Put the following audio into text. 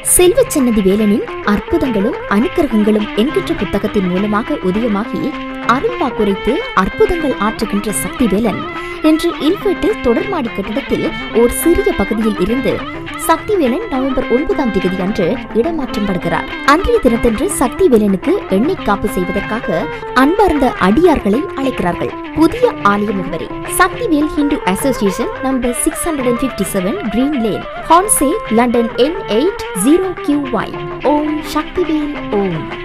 செல்வச்சன்னதி வேலனின் அற்புதங்களும் அனுக்கிரகங்களும் என்கின்ற புத்தகத்தின் மூலமாக உதயமாகி அருள் வாக்குரைத்து அற்புதங்கள் ஆற்றுகின்ற சக்தி வேலன் இன்று இல்பேட்டில் தொடர்மாடி கட்டிடத்தில் ஓர் சிறிய பகுதியில் இருந்து சக்திவேலன் நவம்பர் ஒன்பதாம் தேதி அன்று இடமாற்றம் படுகிறார் அன்றைய தினத்தன்று சக்திவேலனுக்கு எண்ணெய் காப்பு செய்வதற்காக அன்பார்ந்த அடியார்களை அழைக்கிறார்கள் புதிய ஆலயம் என்பரே Sakthivel Hindu association number six hundred and fifty seven green lane ஹான்சே London N eight zero Q Y Om Sakthivel ஓம்